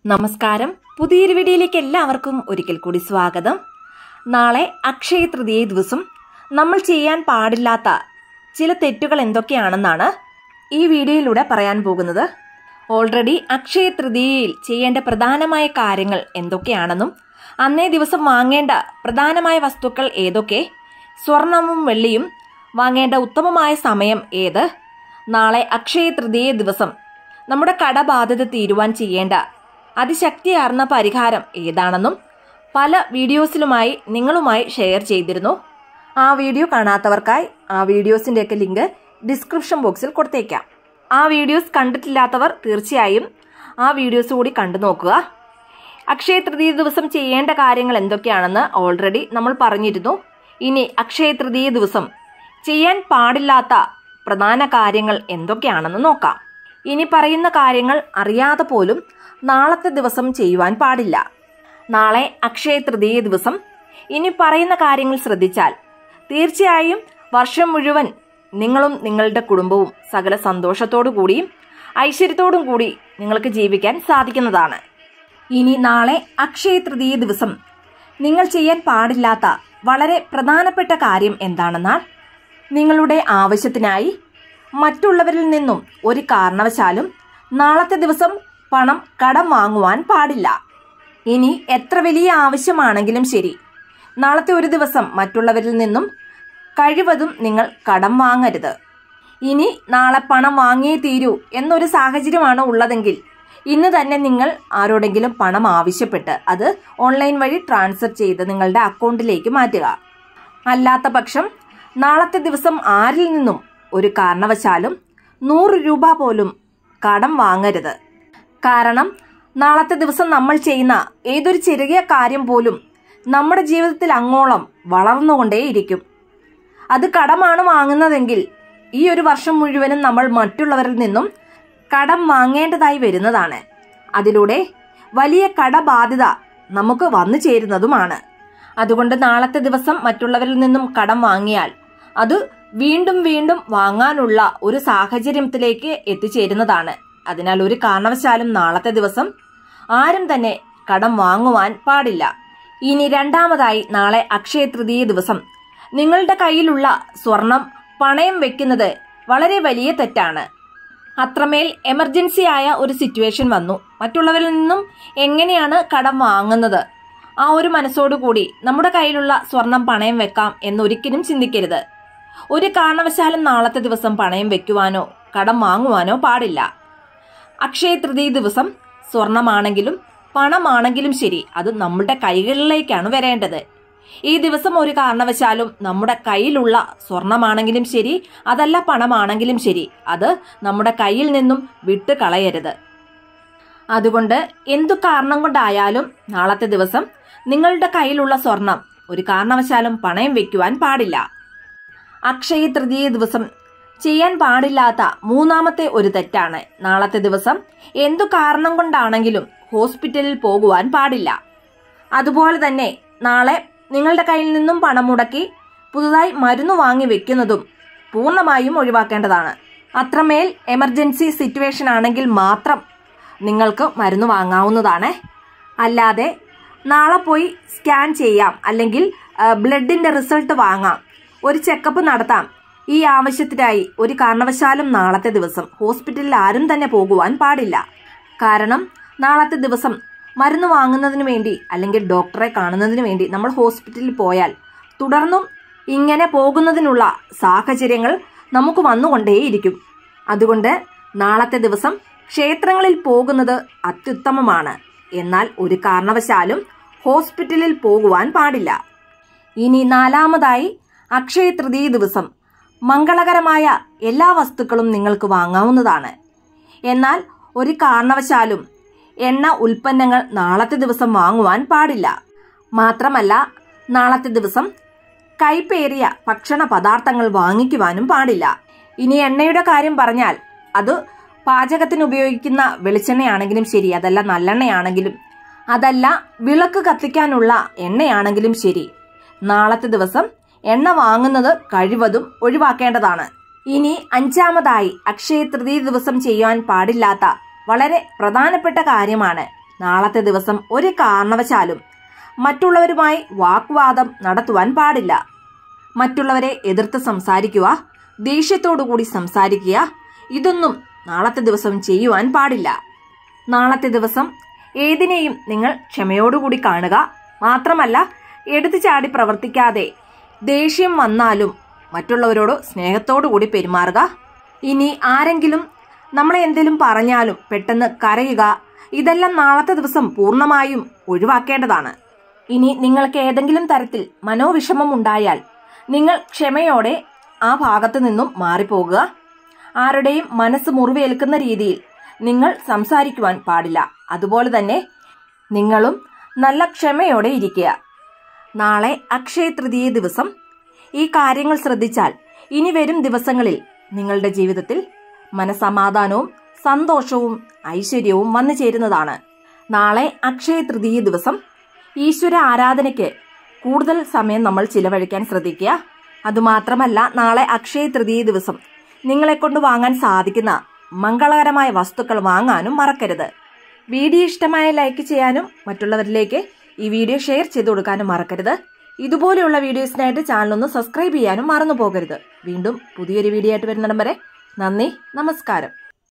നമസ്കാരം പുതിയൊരു വീഡിയോയിലേക്ക് എല്ലാവർക്കും ഒരിക്കൽ കൂടി സ്വാഗതം നാളെ അക്ഷയ തൃതീയ ദിവസം നമ്മൾ ചെയ്യാൻ പാടില്ലാത്ത ചില തെറ്റുകൾ എന്തൊക്കെയാണെന്നാണ് ഈ വീഡിയോയിലൂടെ പറയാൻ പോകുന്നത് ഓൾറെഡി അക്ഷയ തൃതീയയിൽ ചെയ്യേണ്ട പ്രധാനമായ കാര്യങ്ങൾ എന്തൊക്കെയാണെന്നും അന്നേ ദിവസം വാങ്ങേണ്ട പ്രധാനമായ വസ്തുക്കൾ ഏതൊക്കെ സ്വർണവും വെള്ളിയും വാങ്ങേണ്ട ഉത്തമമായ സമയം ഏത് നാളെ അക്ഷയ തൃതീയ ദിവസം നമ്മുടെ കടബാധ്യത തീരുവാൻ ചെയ്യേണ്ട അതിശക്തിയാർന്ന പരിഹാരം ഏതാണെന്നും പല വീഡിയോസിലുമായി നിങ്ങളുമായി ഷെയർ ചെയ്തിരുന്നു ആ വീഡിയോ കാണാത്തവർക്കായി ആ വീഡിയോസിൻ്റെയൊക്കെ ലിങ്ക് ഡിസ്ക്രിപ്ഷൻ ബോക്സിൽ കൊടുത്തേക്കാം ആ വീഡിയോസ് കണ്ടിട്ടില്ലാത്തവർ തീർച്ചയായും ആ വീഡിയോസ് കൂടി കണ്ടു നോക്കുക അക്ഷയ തൃതീയ ദിവസം ചെയ്യേണ്ട കാര്യങ്ങൾ എന്തൊക്കെയാണെന്ന് ഓൾറെഡി നമ്മൾ പറഞ്ഞിരുന്നു ഇനി അക്ഷയ തൃതീയ ദിവസം ചെയ്യാൻ പാടില്ലാത്ത പ്രധാന കാര്യങ്ങൾ എന്തൊക്കെയാണെന്ന് നോക്കാം ഇനി പറയുന്ന കാര്യങ്ങൾ അറിയാതെ പോലും നാളത്തെ ദിവസം ചെയ്യുവാൻ പാടില്ല നാളെ അക്ഷയ തൃതീയ ദിവസം ഇനി പറയുന്ന കാര്യങ്ങൾ ശ്രദ്ധിച്ചാൽ തീർച്ചയായും വർഷം മുഴുവൻ നിങ്ങളും നിങ്ങളുടെ കുടുംബവും സകല സന്തോഷത്തോടു കൂടിയും ഐശ്വര്യത്തോടും കൂടി നിങ്ങൾക്ക് ജീവിക്കാൻ സാധിക്കുന്നതാണ് ഇനി നാളെ അക്ഷയ തൃതീയ ദിവസം നിങ്ങൾ ചെയ്യാൻ പാടില്ലാത്ത വളരെ പ്രധാനപ്പെട്ട കാര്യം എന്താണെന്നാൽ നിങ്ങളുടെ ആവശ്യത്തിനായി മറ്റുള്ളവരിൽ നിന്നും ഒരു കാരണവശാലും നാളത്തെ ദിവസം പണം കടം വാങ്ങുവാൻ പാടില്ല ഇനി എത്ര വലിയ ആവശ്യമാണെങ്കിലും ശരി നാളത്തെ ഒരു ദിവസം മറ്റുള്ളവരിൽ നിന്നും കഴിവതും നിങ്ങൾ കടം വാങ്ങരുത് ഇനി നാളെ പണം വാങ്ങിയേ തീരൂ എന്നൊരു സാഹചര്യമാണ് ഉള്ളതെങ്കിൽ ഇന്ന് തന്നെ നിങ്ങൾ ആരോടെങ്കിലും പണം ആവശ്യപ്പെട്ട് അത് ഓൺലൈൻ വഴി ട്രാൻസ്ഫർ ചെയ്ത് നിങ്ങളുടെ അക്കൗണ്ടിലേക്ക് മാറ്റുക അല്ലാത്ത പക്ഷം നാളത്തെ ദിവസം ആരിൽ നിന്നും ഒരു കാരണവശാലും നൂറ് രൂപ പോലും കടം വാങ്ങരുത് കാരണം നാളത്തെ ദിവസം നമ്മൾ ചെയ്യുന്ന ഏതൊരു ചെറിയ കാര്യം പോലും നമ്മുടെ ജീവിതത്തിൽ അങ്ങോളം വളർന്നുകൊണ്ടേയിരിക്കും അത് കടമാണ് വാങ്ങുന്നതെങ്കിൽ ഈ ഒരു വർഷം മുഴുവനും നമ്മൾ മറ്റുള്ളവരിൽ നിന്നും കടം വാങ്ങേണ്ടതായി വരുന്നതാണ് അതിലൂടെ വലിയ കടബാധ്യത നമുക്ക് വന്നു ചേരുന്നതുമാണ് അതുകൊണ്ട് നാളത്തെ ദിവസം മറ്റുള്ളവരിൽ നിന്നും കടം വാങ്ങിയാൽ അത് വീണ്ടും വീണ്ടും വാങ്ങാനുള്ള ഒരു സാഹചര്യത്തിലേക്ക് എത്തിച്ചേരുന്നതാണ് അതിനാൽ ഒരു കാരണവശാലും നാളത്തെ ദിവസം ആരും തന്നെ കടം വാങ്ങുവാൻ പാടില്ല ഇനി രണ്ടാമതായി നാളെ അക്ഷയ തൃതീയ ദിവസം നിങ്ങളുടെ കയ്യിലുള്ള സ്വർണം പണയം വെക്കുന്നത് വളരെ വലിയ തെറ്റാണ് അത്രമേൽ എമർജൻസി ആയ ഒരു സിറ്റുവേഷൻ വന്നു മറ്റുള്ളവരിൽ നിന്നും എങ്ങനെയാണ് കടം വാങ്ങുന്നത് ആ ഒരു മനസ്സോടുകൂടി നമ്മുടെ കയ്യിലുള്ള സ്വർണം പണയം വെക്കാം എന്നൊരിക്കലും ചിന്തിക്കരുത് ഒരു കാരണവശാലും നാളത്തെ ദിവസം പണയം വെക്കുവാനോ കടം വാങ്ങുവാനോ പാടില്ല അക്ഷയ തൃതീയ ദിവസം സ്വർണമാണെങ്കിലും പണമാണെങ്കിലും ശരി അത് നമ്മുടെ കൈകളിലേക്കാണ് വരേണ്ടത് ഈ ദിവസം ഒരു കാരണവശാലും നമ്മുടെ കയ്യിലുള്ള സ്വർണമാണെങ്കിലും ശരി അതല്ല പണമാണെങ്കിലും ശരി അത് നമ്മുടെ കയ്യിൽ നിന്നും വിട്ട് കളയരുത് അതുകൊണ്ട് എന്തു കാരണം കൊണ്ടായാലും നാളത്തെ ദിവസം നിങ്ങളുടെ കയ്യിലുള്ള സ്വർണം ഒരു കാരണവശാലും പണയം വെക്കുവാൻ പാടില്ല അക്ഷയ തൃതീയ ദിവസം ചെയ്യാൻ പാടില്ലാത്ത മൂന്നാമത്തെ ഒരു തെറ്റാണ് നാളത്തെ ദിവസം എന്തു കാരണം കൊണ്ടാണെങ്കിലും ഹോസ്പിറ്റലിൽ പോകുവാൻ പാടില്ല അതുപോലെ തന്നെ നാളെ നിങ്ങളുടെ കയ്യിൽ നിന്നും പണം മുടക്കി പുതുതായി മരുന്ന് വാങ്ങി വെക്കുന്നതും പൂർണ്ണമായും ഒഴിവാക്കേണ്ടതാണ് അത്രമേൽ എമർജൻസി സിറ്റുവേഷൻ ആണെങ്കിൽ മാത്രം നിങ്ങൾക്ക് മരുന്ന് വാങ്ങാവുന്നതാണ് അല്ലാതെ നാളെ പോയി സ്കാൻ ചെയ്യാം അല്ലെങ്കിൽ ബ്ലഡിന്റെ റിസൾട്ട് വാങ്ങാം ഒരു ചെക്കപ്പ് നടത്താം ഈ ആവശ്യത്തിനായി ഒരു കാരണവശാലും നാളത്തെ ദിവസം ഹോസ്പിറ്റലിൽ ആരും തന്നെ പോകുവാൻ പാടില്ല കാരണം നാളത്തെ ദിവസം മരുന്ന് വാങ്ങുന്നതിന് വേണ്ടി അല്ലെങ്കിൽ ഡോക്ടറെ കാണുന്നതിന് വേണ്ടി നമ്മൾ ഹോസ്പിറ്റലിൽ പോയാൽ തുടർന്നും ഇങ്ങനെ പോകുന്നതിനുള്ള സാഹചര്യങ്ങൾ നമുക്ക് വന്നുകൊണ്ടേയിരിക്കും അതുകൊണ്ട് നാളത്തെ ദിവസം ക്ഷേത്രങ്ങളിൽ പോകുന്നത് അത്യുത്തമമാണ് എന്നാൽ ഒരു കാരണവശാലും ഹോസ്പിറ്റലിൽ പോകുവാൻ പാടില്ല ഇനി നാലാമതായി അക്ഷയ തൃതീയ ദിവസം മംഗളകരമായ എല്ലാ വസ്തുക്കളും നിങ്ങൾക്ക് വാങ്ങാവുന്നതാണ് എന്നാൽ ഒരു കാരണവശാലും എണ്ണ ഉൽപ്പന്നങ്ങൾ നാളത്തെ ദിവസം വാങ്ങുവാൻ പാടില്ല മാത്രമല്ല നാളത്തെ ദിവസം കൈപ്പേറിയ ഭക്ഷണ പദാർത്ഥങ്ങൾ വാങ്ങിക്കുവാനും പാടില്ല ഇനി എണ്ണയുടെ കാര്യം പറഞ്ഞാൽ അത് പാചകത്തിന് ഉപയോഗിക്കുന്ന വെളിച്ചെണ്ണയാണെങ്കിലും ശരി അതല്ല നല്ലെണ്ണയാണെങ്കിലും അതല്ല വിളക്ക് കത്തിക്കാനുള്ള എണ്ണയാണെങ്കിലും ശരി നാളത്തെ ദിവസം എണ്ണ വാങ്ങുന്നത് കഴിവതും ഒഴിവാക്കേണ്ടതാണ് ഇനി അഞ്ചാമതായി അക്ഷയ തൃതീയ ദിവസം ചെയ്യാൻ പാടില്ലാത്ത വളരെ പ്രധാനപ്പെട്ട കാര്യമാണ് നാളത്തെ ദിവസം ഒരു കാരണവശാലും മറ്റുള്ളവരുമായി വാഗ്വാദം നടത്തുവാൻ പാടില്ല മറ്റുള്ളവരെ എതിർത്ത് സംസാരിക്കുക ദേഷ്യത്തോടുകൂടി സംസാരിക്കുക ഇതൊന്നും നാളത്തെ ദിവസം ചെയ്യുവാൻ പാടില്ല നാളത്തെ ദിവസം ഏതിനെയും നിങ്ങൾ ക്ഷമയോടുകൂടി കാണുക മാത്രമല്ല എടുത്തു ചാടി പ്രവർത്തിക്കാതെ ദേഷ്യം വന്നാലും മറ്റുള്ളവരോട് സ്നേഹത്തോടു കൂടി പെരുമാറുക ഇനി ആരെങ്കിലും നമ്മളെ എന്തെങ്കിലും പറഞ്ഞാലും പെട്ടെന്ന് കരയുക ഇതെല്ലാം നാളത്തെ ദിവസം പൂർണ്ണമായും ഒഴിവാക്കേണ്ടതാണ് ഇനി നിങ്ങൾക്ക് ഏതെങ്കിലും തരത്തിൽ മനോവിഷമം ഉണ്ടായാൽ നിങ്ങൾ ക്ഷമയോടെ ആ ഭാഗത്തു നിന്നും മാറിപ്പോകുക ആരുടെയും മനസ്സ് മുറിവേൽക്കുന്ന രീതിയിൽ നിങ്ങൾ സംസാരിക്കുവാൻ പാടില്ല അതുപോലെ തന്നെ നിങ്ങളും നല്ല ക്ഷമയോടെ ഇരിക്കുക നാളെ അക്ഷയ തൃതീയ ദിവസം ഈ കാര്യങ്ങൾ ശ്രദ്ധിച്ചാൽ ഇനി വരും ദിവസങ്ങളിൽ നിങ്ങളുടെ ജീവിതത്തിൽ മനസമാധാനവും സന്തോഷവും ഐശ്വര്യവും വന്നു ചേരുന്നതാണ് നാളെ അക്ഷയ തൃതീയ ദിവസം ഈശ്വര ആരാധനയ്ക്ക് കൂടുതൽ സമയം നമ്മൾ ചിലവഴിക്കാൻ ശ്രദ്ധിക്കുക അതുമാത്രമല്ല നാളെ അക്ഷയ തൃതീയ ദിവസം നിങ്ങളെ കൊണ്ട് വാങ്ങാൻ സാധിക്കുന്ന മംഗളകരമായ വസ്തുക്കൾ വാങ്ങാനും മറക്കരുത് വീഡിയോ ഇഷ്ടമായ ലൈക്ക് ചെയ്യാനും മറ്റുള്ളവരിലേക്ക് ഈ വീഡിയോ ഷെയർ ചെയ്തു കൊടുക്കാനും മറക്കരുത് ഇതുപോലെയുള്ള വീഡിയോസിനായിട്ട് ചാനൽ ഒന്ന് സബ്സ്ക്രൈബ് ചെയ്യാനും മറന്നു പോകരുത് വീണ്ടും പുതിയൊരു വീഡിയോ ആയിട്ട് വരുന്നിടം വരെ നന്ദി നമസ്കാരം